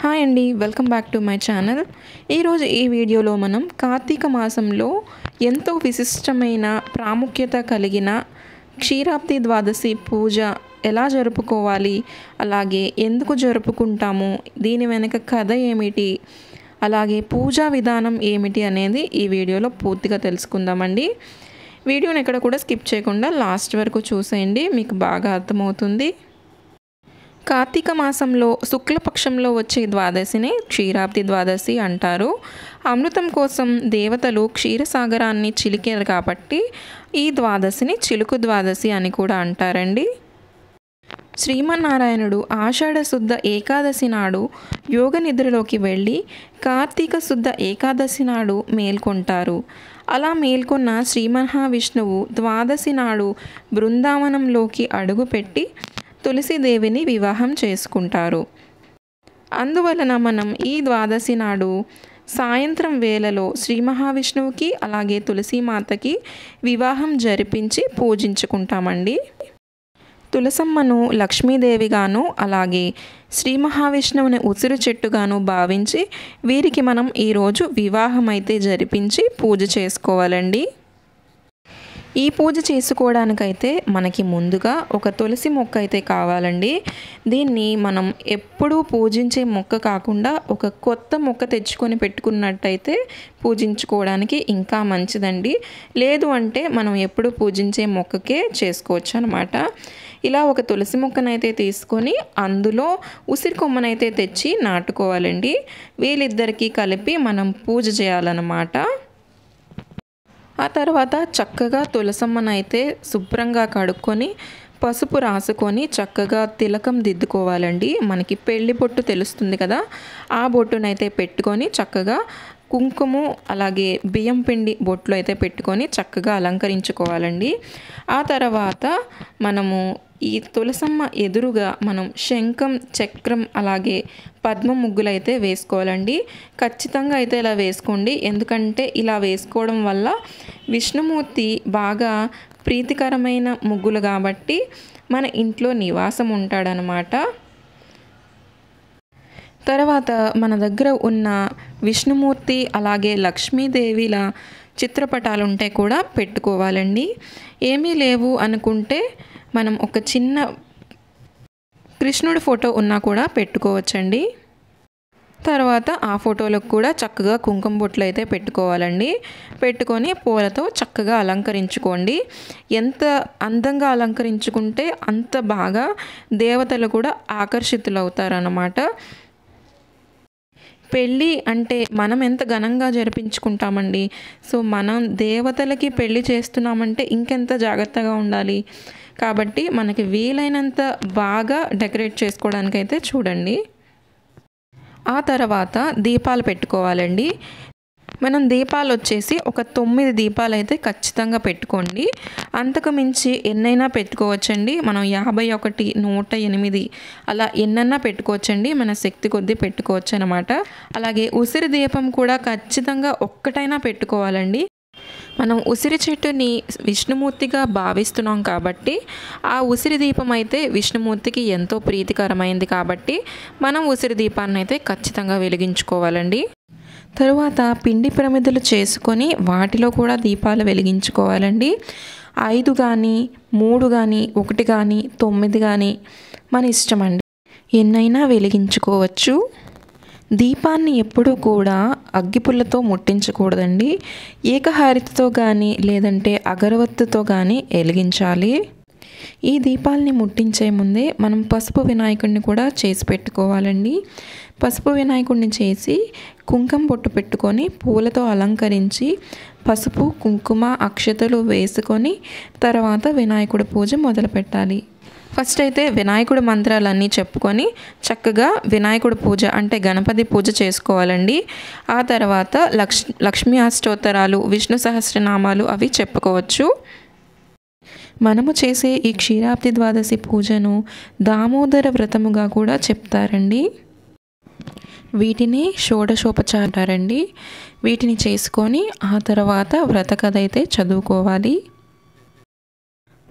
hi అండి welcome back to my channel ఈరోజు ఈ వీడియోలో మనం కార్తీక మాసంలో ఎంతో విశిష్టమైన ప్రాముఖ్యత కలిగిన క్షీరాబ్ది ద్వాదశి పూజ ఎలా జరుపుకోవాలి అలాగే ఎందుకు జరుపుకుంటాము దీని వెనక కథ ఏమిటి అలాగే పూజా విధానం ఏమిటి అనేది ఈ వీడియోలో పూర్తిగా తెలుసుకుందామండి వీడియోని ఎక్కడ కూడా స్కిప్ చేయకుండా లాస్ట్ వరకు చూసేయండి మీకు బాగా అర్థమవుతుంది కార్తీక మాసంలో శుక్లపక్షంలో వచ్చే ద్వాదశిని క్షీరాబ్ది ద్వాదశి అంటారు అమృతం కోసం దేవతలు క్షీరసాగరాన్ని చిలికారు కాబట్టి ఈ ద్వాదశిని చిలుకు ద్వాదశి అని కూడా అంటారండి శ్రీమన్నారాయణుడు ఆషాఢ శుద్ధ ఏకాదశి నాడు యోగ నిద్రలోకి వెళ్ళి కార్తీక శుద్ధ ఏకాదశి నాడు మేల్కొంటారు అలా మేల్కొన్న శ్రీ మహావిష్ణువు ద్వాదశి నాడు బృందావనంలోకి అడుగుపెట్టి తులసీదేవిని వివాహం చేసుకుంటారు అందువలన మనం ఈ ద్వాదశి నాడు సాయంత్రం వేళలో శ్రీ మహావిష్ణువుకి అలాగే తులసీమాతకి వివాహం జరిపించి పూజించుకుంటామండి తులసమ్మను లక్ష్మీదేవిగాను అలాగే శ్రీ మహావిష్ణువుని ఉసిరు చెట్టుగాను భావించి వీరికి మనం ఈరోజు వివాహం అయితే జరిపించి పూజ చేసుకోవాలండి ఈ పూజ చేసుకోవడానికైతే మనకి ముందుగా ఒక తులసి మొక్క అయితే కావాలండి దీన్ని మనం ఎప్పుడూ పూజించే మొక్క కాకుండా ఒక కొత్త మొక్క తెచ్చుకొని పెట్టుకున్నట్టయితే పూజించుకోవడానికి ఇంకా మంచిదండి లేదు అంటే మనం ఎప్పుడు పూజించే మొక్కకే చేసుకోవచ్చు అనమాట ఇలా ఒక తులసి మొక్కనైతే తీసుకొని అందులో ఉసిరి కొమ్మనైతే తెచ్చి నాటుకోవాలండి వీళ్ళిద్దరికీ కలిపి మనం పూజ చేయాలన్నమాట ఆ తర్వాత చక్కగా తులసమ్మనైతే శుభ్రంగా కడుక్కొని పసుపు రాసుకొని చక్కగా తిలకం దిద్దుకోవాలండి మనకి పెళ్లి బొట్టు తెలుస్తుంది కదా ఆ బొట్టునైతే పెట్టుకొని చక్కగా కుంకుమ అలాగే బియ్యం పిండి బొట్లు అయితే పెట్టుకొని చక్కగా అలంకరించుకోవాలండి ఆ తర్వాత మనము ఈ తులసమ్మ ఎదురుగా మనం శంఖం చక్రం అలాగే పద్మ ముగ్గులు అయితే వేసుకోవాలండి ఖచ్చితంగా అయితే ఇలా వేసుకోండి ఎందుకంటే ఇలా వేసుకోవడం వల్ల విష్ణుమూర్తి బాగా ప్రీతికరమైన ముగ్గులు కాబట్టి మన ఇంట్లో నివాసం ఉంటాడనమాట తర్వాత మన దగ్గర ఉన్న విష్ణుమూర్తి అలాగే లక్ష్మీదేవిల చిత్రపటాలు ఉంటే కూడా పెట్టుకోవాలండి ఏమీ లేవు అనుకుంటే మనం ఒక చిన్న కృష్ణుడి ఫోటో ఉన్నా కూడా పెట్టుకోవచ్చండి తర్వాత ఆ ఫోటోలకు కూడా చక్కగా కుంకుమ బొట్లు అయితే పెట్టుకోవాలండి పెట్టుకొని పూలతో చక్కగా అలంకరించుకోండి ఎంత అందంగా అలంకరించుకుంటే అంత బాగా దేవతలు కూడా ఆకర్షితులు అవుతారన్నమాట పెళ్ళి అంటే మనం ఎంత ఘనంగా జరిపించుకుంటామండి సో మనం దేవతలకి పెళ్ళి చేస్తున్నామంటే ఇంకెంత జాగ్రత్తగా ఉండాలి కాబట్టి మనకి వీలైనంత బాగా డెకరేట్ చేసుకోవడానికైతే చూడండి ఆ తర్వాత దీపాలు పెట్టుకోవాలండి మనం దీపాలు వచ్చేసి ఒక తొమ్మిది దీపాలు అయితే ఖచ్చితంగా పెట్టుకోండి అంతకు మించి ఎన్నైనా పెట్టుకోవచ్చండి మనం యాభై ఒకటి నూట ఎనిమిది అలా ఎన్నైనా పెట్టుకోవచ్చండి మన శక్తి కొద్దీ పెట్టుకోవచ్చు అనమాట అలాగే ఉసిరి దీపం కూడా ఖచ్చితంగా ఒక్కటైనా పెట్టుకోవాలండి మనం ఉసిరి చెట్టుని విష్ణుమూర్తిగా భావిస్తున్నాం కాబట్టి ఆ ఉసిరి దీపం అయితే విష్ణుమూర్తికి ఎంతో ప్రీతికరమైంది కాబట్టి మనం ఉసిరి దీపాన్ని అయితే ఖచ్చితంగా వెలిగించుకోవాలండి తరువాత పిండి ప్రమిదలు చేసుకొని వాటిలో కూడా దీపాలు వెలిగించుకోవాలండి ఐదు కానీ మూడు కానీ ఒకటి కానీ తొమ్మిది కానీ మన ఇష్టం అండి ఎన్నైనా వెలిగించుకోవచ్చు దీపాన్ని ఎప్పుడూ కూడా అగ్గిపుల్లతో ముట్టించకూడదండి ఏకహారితతో కానీ లేదంటే అగరవత్తుతో కానీ వెలిగించాలి ఈ దీపాలని ముట్టించే ముందే మనం పసుపు వినాయకుడిని కూడా చేసి పెట్టుకోవాలండి పసుపు వినాయకుడిని చేసి కుంకుమ బొట్టు పెట్టుకొని పూలతో అలంకరించి పసుపు కుంకుమ అక్షతలు వేసుకొని తర్వాత వినాయకుడి పూజ మొదలు పెట్టాలి ఫస్ట్ అయితే వినాయకుడి మంత్రాలన్నీ చెప్పుకొని చక్కగా వినాయకుడి పూజ అంటే గణపతి పూజ చేసుకోవాలండి ఆ తర్వాత లక్ష్ లక్ష్మీ అష్టోత్తరాలు విష్ణు సహస్రనామాలు అవి చెప్పుకోవచ్చు మనము చేసే ఈ క్షీరాబ్ది ద్వాదశి పూజను దామోదర వ్రతముగా కూడా చెప్తారండి వీటిని షోడశోపచారండి వీటిని చేసుకొని ఆ తర్వాత వ్రత కథ అయితే చదువుకోవాలి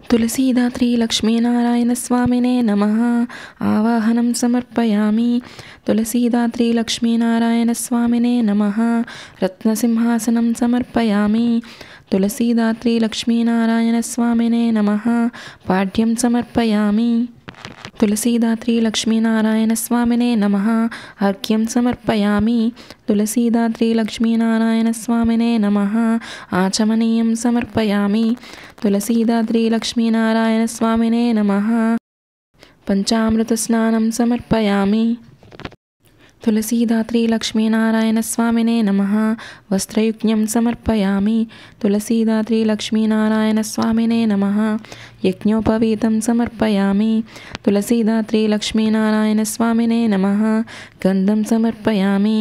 తులసీదాత్రి లక్ష్మీనారాయణస్వామినే నమ ఆవాహనం సమర్పయామి తులసీదాత్రి లక్ష్మీనారాయణస్వామినే నమ రత్నసింహాసనం సమర్పయామి తులసీదాత్రి లక్ష్మీనారాయణస్వామినే నమ పాఠ్యం సమర్పయామి తులసీదాత్రి లక్ష్మీనారాయణస్వామినే నమ అర్ఘ్యం సమర్పయామి తులసీదాత్రి లక్ష్మీనారాయణస్వామినే నమ ఆచమనీయం సమర్పయామి తులసీదాత్రి లక్ష్మీనారాయణస్వామినే నమ పంచామృతస్నానం సమర్పయామి తులసీదాత్రి లక్ష్మీనారాయణస్వామినే నమ వస్త్రయుజ్ఞం సమర్పయామి తులసీదాత్రి లక్ష్మీనారాయణస్వామినే నమ యజ్ఞోపవీతం సమర్పయామి తులసీదాత్రి లక్ష్మీనారాయణస్వామినే నమ గంధం సమర్పయామి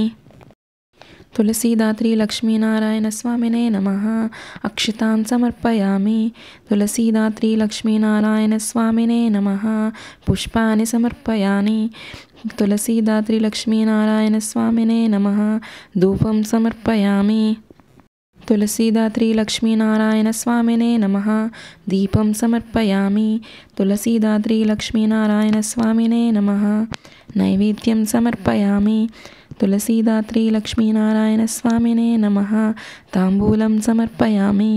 తులసీదాత్రి లక్ష్మీనారాయణస్వామినే నమ అక్షతాన్ సమర్పయామి తులసీదాత్రి లక్ష్మీనారాయణస్వామినే నమ పుష్పాన్ని సమర్పయామి తులసీదాత్రి లక్ష్మీనారాయణస్వామినే నమ ధూపం సమర్పయామి తులసీదాత్రి లక్ష్మీనారాయణస్వామినే నమ దీపం సమర్పయామి తులసీదాత్రి లక్ష్మీనారాయణస్వామినే నమ నైవేద్యం సమర్పయామి తులసీదాత్రి లక్ష్మీనారాయణస్వామినే నమ తాంబూలం సమర్పయామి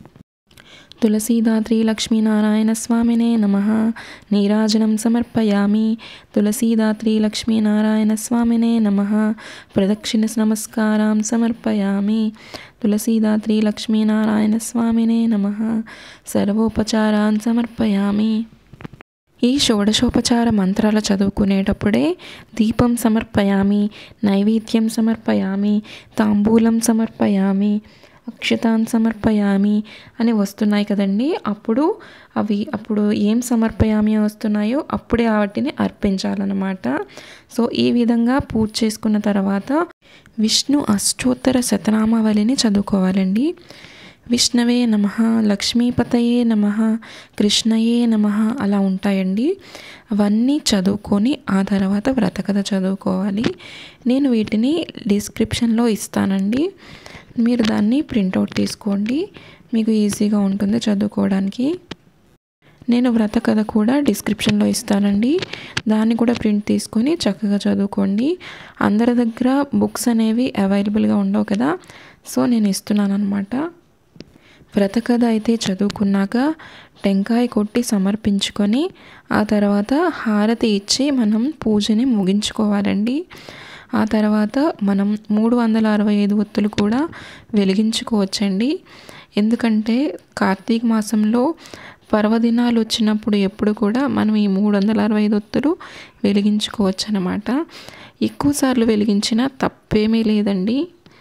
తులసీదాత్రి లక్ష్మీనారాయణస్వామినే నమ నీరాజనం సమర్పయామి తులసీదాత్రి లక్ష్మీనారాయణస్వామినే నమ ప్రదక్షిణ నమస్కారం సమర్పయామి తులసీదాత్రి లక్ష్మీనారాయణస్వామినే నమ సర్వోపచారాన్ సమర్పయామి ఈ షోడశోపచార మంత్రాలు చదువుకునేటప్పుడే దీపం సమర్పయామి నైవేద్యం సమర్పయామి తాంబూలం సమర్పయామి అక్షతాన్ సమర్పయామి అని వస్తున్నాయి కదండి అప్పుడు అవి అప్పుడు ఏం సమర్పయామి వస్తున్నాయో అప్పుడే వాటిని అర్పించాలన్నమాట సో ఈ విధంగా పూజ చేసుకున్న తర్వాత విష్ణు అష్టోత్తర శతనామావళిని చదువుకోవాలండి విష్ణవే నమ లక్ష్మీపతయే నమ కృష్ణయే నమ అలా ఉంటాయండి అవన్నీ చదువుకొని ఆ తర్వాత వ్రతకథ చదువుకోవాలి నేను వీటిని డిస్క్రిప్షన్లో ఇస్తానండి మీరు దాన్ని ప్రింట్అవుట్ తీసుకోండి మీకు ఈజీగా ఉంటుంది చదువుకోవడానికి నేను వ్రత కథ కూడా డిస్క్రిప్షన్లో ఇస్తానండి దాన్ని కూడా ప్రింట్ తీసుకొని చక్కగా చదువుకోండి అందరి దగ్గర బుక్స్ అనేవి అవైలబుల్గా ఉండవు కదా సో నేను ఇస్తున్నాను అనమాట వ్రత కథ అయితే చదువుకున్నాక టెంకాయ కొట్టి సమర్పించుకొని ఆ తర్వాత హారతి ఇచ్చి మనం పూజని ముగించుకోవాలండి ఆ తర్వాత మనం మూడు వందల అరవై ఐదు ఒత్తులు కూడా వెలిగించుకోవచ్చండి ఎందుకంటే కార్తీక మాసంలో పర్వదినాలు వచ్చినప్పుడు ఎప్పుడు కూడా మనం ఈ మూడు వందల అరవై ఐదు ఒత్తులు వెలిగించుకోవచ్చు అనమాట ఎక్కువసార్లు వెలిగించిన తప్పేమీ లేదండి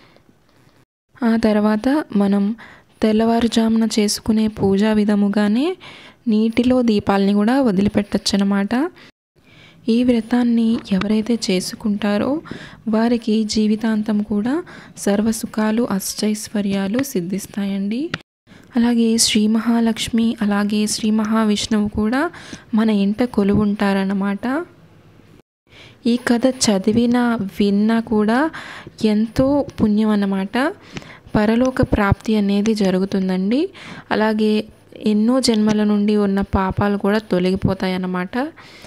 ఆ తర్వాత మనం తెల్లవారుజామున చేసుకునే పూజా విధముగానే నీటిలో దీపాలని కూడా వదిలిపెట్టచ్చు అనమాట ఈ వ్రతాన్ని ఎవరైతే చేసుకుంటారో వారికి జీవితాంతం కూడా సర్వసుఖాలు అష్టైశ్వర్యాలు సిద్ధిస్తాయండి అలాగే శ్రీ మహాలక్ష్మి అలాగే శ్రీ మహావిష్ణువు కూడా మన ఇంట కొలువుంటారన్నమాట ఈ కథ చదివిన విన్నా కూడా ఎంతో పుణ్యం అన్నమాట పరలోక ప్రాప్తి అనేది జరుగుతుందండి అలాగే ఎన్నో జన్మల నుండి ఉన్న పాపాలు కూడా తొలగిపోతాయి అన్నమాట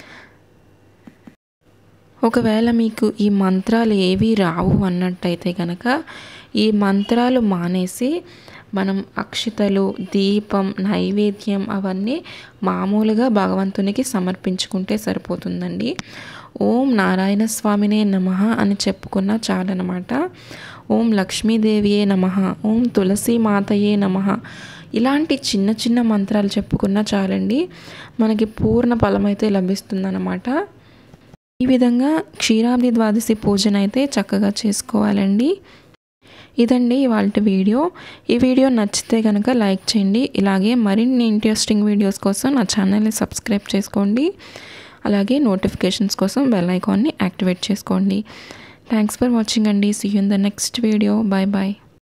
ఒకవేళ మీకు ఈ మంత్రాలు ఏవి రావు అన్నట్టయితే కనుక ఈ మంత్రాలు మానేసి మనం అక్షతలు దీపం నైవేద్యం అవన్నీ మామూలుగా భగవంతునికి సమర్పించుకుంటే సరిపోతుందండి ఓం నారాయణ స్వామినే నమ అని చెప్పుకున్నా చాలన్నమాట ఓం లక్ష్మీదేవియే నమ ఓం తులసి మాతయే నమ ఇలాంటి చిన్న చిన్న మంత్రాలు చెప్పుకున్నా చాలండి మనకి పూర్ణ ఫలం అయితే లభిస్తుందన్నమాట ఈ విధంగా క్షీరాబ్ది ద్వాదశి పూజన అయితే చక్కగా చేసుకోవాలండి ఇదండి ఇవాళ వీడియో ఈ వీడియో నచ్చితే కనుక లైక్ చేయండి ఇలాగే మరిన్ని ఇంట్రెస్టింగ్ వీడియోస్ కోసం నా ఛానల్ని సబ్స్క్రైబ్ చేసుకోండి అలాగే నోటిఫికేషన్స్ కోసం బెల్ ఐకాన్ని యాక్టివేట్ చేసుకోండి థ్యాంక్స్ ఫర్ వాచింగ్ అండి see you in the next video bye bye